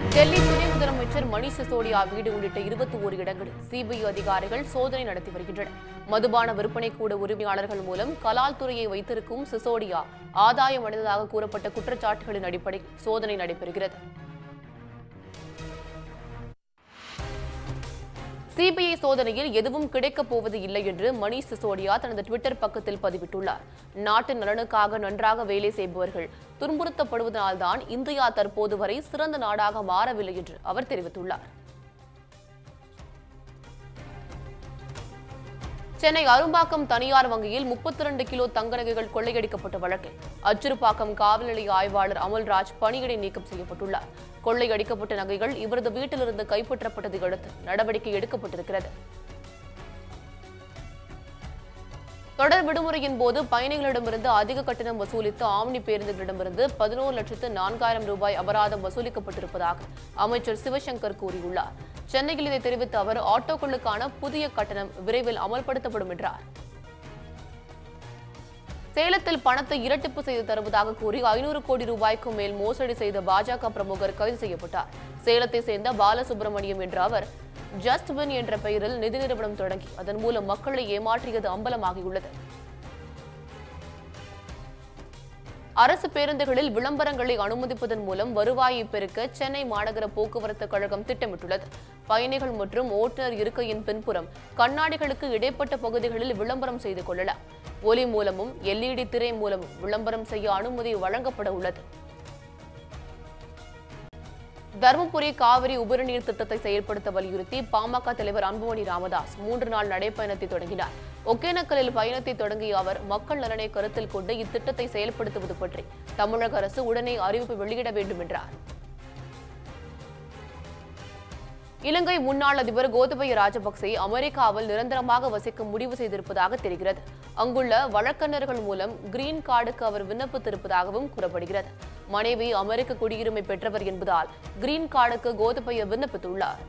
டெல்லி துணை முதலமைச்சர் மணீஷ் சிசோடியா வீடு உள்ளிட்ட இருபத்தி ஓரு இடங்களில் சிபிஐ அதிகாரிகள் சோதனை நடத்தி வருகின்றனர் மதுபான விற்பனை கூட உரிமையாளர்கள் மூலம் கலால் துறையை வைத்திருக்கும் சிசோடியா ஆதாயம் அடைந்ததாக கூறப்பட்ட குற்றச்சாட்டுகளின் அடிப்படையில் சோதனை நடைபெறுகிறது சிபிஐ சோதனையில் எதுவும் கிடைக்கப் போவது இல்லை என்று மணீஷ் சிசோடியா தனது டுவிட்டர் பக்கத்தில் பதிவிட்டுள்ளார் நாட்டு நலனுக்காக நன்றாக வேலை செய்பவர்கள் துன்புறுத்தப்படுவதனால்தான் இந்தியா தற்போது வரை சிறந்த நாடாக மாறவில்லை என்று அவர் தெரிவித்துள்ளார் சென்னை அரும்பாக்கம் தனியார் வங்கியில் 32 கிலோ தங்க நகைகள் கொள்ளையடிக்கப்பட்ட வழக்கில் அச்சிறுபாக்கம் காவல் நிலைய ஆய்வாளர் அமல்ராஜ் பணியிடை நீக்கம் செய்யப்பட்டுள்ளார் கொள்ளையடிக்கப்பட்ட நகைகள் இவரது வீட்டிலிருந்து கைப்பற்றப்பட்டதை அடுத்து நடவடிக்கை எடுக்கப்பட்டிருக்கிறது தொடர் விடுமுறையின் போது பயணிகளிடமிருந்து அதிக கட்டணம் வசூலித்து ஆம்னி பேருந்துகளிடமிருந்து பதினோரு லட்சத்து நான்காயிரம் ரூபாய் அபராதம் வசூலிக்கப்பட்டிருப்பதாக அமைச்சர் சிவசங்கர் கூறியுள்ளார் சென்னையில் இதை தெரிவித்த அவர் ஆட்டோக்களுக்கான புதிய கட்டணம் விரைவில் அமல்படுத்தப்படும் என்றார் சேலத்தில் பணத்தை இரட்டிப்பு செய்து தருவதாக கூறி ஐநூறு கோடி ரூபாய்க்கும் மேல் மோசடி செய்த பாஜக பிரமுகர் கைது செய்யப்பட்டார் சேலத்தை சேர்ந்த பாலசுப்ரமணியம் என்ற அவர் ஜஸ்ட் வின் என்ற பெயரில் நிதி நிறுவனம் தொடங்கி அதன் மூலம் மக்களை ஏமாற்றியது அம்பலமாகியுள்ளது அரசு பேருந்துகளில் விளம்பரங்களை அனுமதிப்பதன் மூலம் வருவாயை பெருக்க சென்னை மாநகர போக்குவரத்து கழகம் திட்டமிட்டுள்ளது பயணிகள் மற்றும் ஓட்டுநர் இருக்கையின் பின்புறம் கண்ணாடிகளுக்கு இடைப்பட்ட பகுதிகளில் விளம்பரம் செய்து கொள்ளலாம் ஒலி மூலமும் எல்இடி திரை மூலமும் விளம்பரம் செய்ய அனுமதி வழங்கப்பட உள்ளது தருமபுரி காவிரி உபரிநீர் திட்டத்தை செயல்படுத்த வலியுறுத்தி பாமக தலைவர் அன்புமணி ராமதாஸ் மூன்று நாள் நடைப்பயணத்தை தொடங்கினார் ஒகேனக்கலில் பயணத்தை தொடங்கிய அவர் மக்கள் நலனை கருத்தில் கொண்டு இத்திட்டத்தை செயல்படுத்துவது பற்றி தமிழக அரசு உடனே அறிவிப்பு வெளியிட வேண்டும் என்றார் இலங்கை முன்னாள் அதிபர் கோத்தபய ராஜபக்சே அமெரிக்காவில் நிரந்தரமாக வசிக்க முடிவு செய்திருப்பதாக தெரிகிறது அங்குள்ள வழக்கறிஞர்கள் மூலம் கிரீன் கார்டுக்கு அவர் விண்ணப்பித்திருப்பதாகவும் கூறப்படுகிறது மனைவி அமெரிக்க குடியுரிமை பெற்றவர் என்பதால் கிரீன் கார்டுக்கு கோத்தபய விண்ணப்பித்துள்ளார்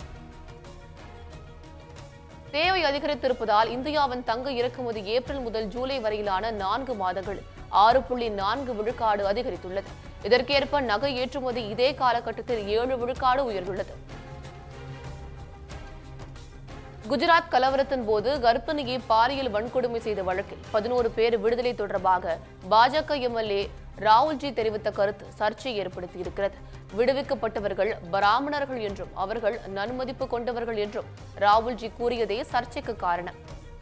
தேவை அதிகரித்திருப்பதால் இந்தியாவின் தங்க இறக்குமதி ஏப்ரல் முதல் ஜூலை வரையிலான நான்கு மாதங்களில் ஆறு புள்ளி நான்கு விழுக்காடு அதிகரித்துள்ளது இதற்கேற்ப நகை ஏற்றுமதி இதே காலகட்டத்தில் ஏழு விழுக்காடு உயர்ந்துள்ளது குஜராத் கலவரத்தின் போது கர்ப்பிணியை பாலியல் வன்கொடுமை செய்த வழக்கில் பதினோரு பேர் விடுதலை தொடர்பாக பாஜக எம்எல்ஏ ராகுல்ஜி தெரிவித்த கருத்து சர்ச்சை ஏற்படுத்தியிருக்கிறது விடுவிக்கப்பட்டவர்கள் பிராமணர்கள் என்றும் அவர்கள் நன்மதிப்பு கொண்டவர்கள் என்றும் ராகுல்ஜி கூறியதே சர்ச்சைக்கு காரணம்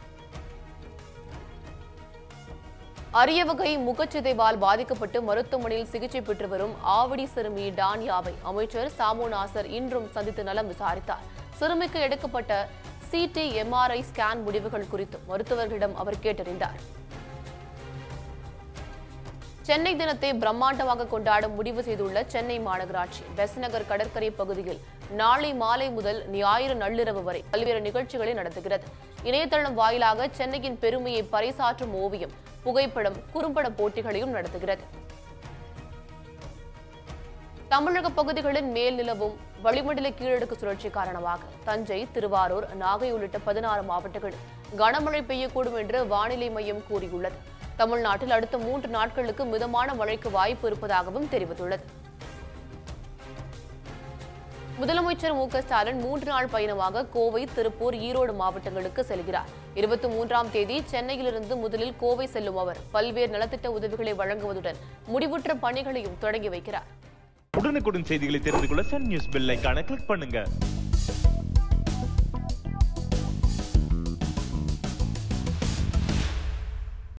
அரிய வகை முகச்சிதைவால் பாதிக்கப்பட்டு மருத்துவமனையில் சிகிச்சை பெற்று வரும் ஆவடி சிறுமி டான்யாவை அமைச்சர் சாமு நாசர் இன்றும் சந்தித்து நலம் விசாரித்தார் சிறுமிக்கு எடுக்கப்பட்ட சிடி எம்ஆர்ஐ ஸ்கேன் முடிவுகள் குறித்து மருத்துவர்களிடம் அவர் கேட்டறிந்தார் சென்னை தினத்தை பிரம்மாண்டமாக கொண்டாட முடிவு செய்துள்ள சென்னை மாநகராட்சி பெஸ்நகர் கடற்கரை பகுதியில் நாளை மாலை முதல் ஞாயிறு நள்ளிரவு வரை பல்வேறு நிகழ்ச்சிகளை நடத்துகிறது இணையதளம் வாயிலாக சென்னையின் பெருமையை பறைசாற்றும் ஓவியம் புகைப்படம் குறும்பட போட்டிகளையும் நடத்துகிறது தமிழக பகுதிகளின் மேல் நிலவும் வளிமண்டல கீழடுக்கு சுழற்சி காரணமாக தஞ்சை திருவாரூர் நாகை உள்ளிட்ட பதினாறு மாவட்டங்களில் கனமழை பெய்யக்கூடும் என்று வானிலை மையம் கூறியுள்ளது தமிழ்நாட்டில் அடுத்த மூன்று நாட்களுக்கு மிதமான மழைக்கு வாய்ப்பு இருப்பதாகவும் தெரிவித்துள்ளது முதலமைச்சர் மு க ஸ்டாலின் மூன்று நாள் பயணமாக கோவை திருப்பூர் ஈரோடு மாவட்டங்களுக்கு செல்கிறார் இருபத்தி மூன்றாம் தேதி சென்னையிலிருந்து முதலில் கோவை செல்லும் அவர் பல்வேறு நலத்திட்ட உதவிகளை வழங்குவதுடன் முடிவுற்ற பணிகளையும் தொடங்கி வைக்கிறார் உடனுக்குடன் செய்திகளை தெரிந்து கொள்ள சன் நியூஸ் பெல் ஐகானை கிளிக் பண்ணுங்க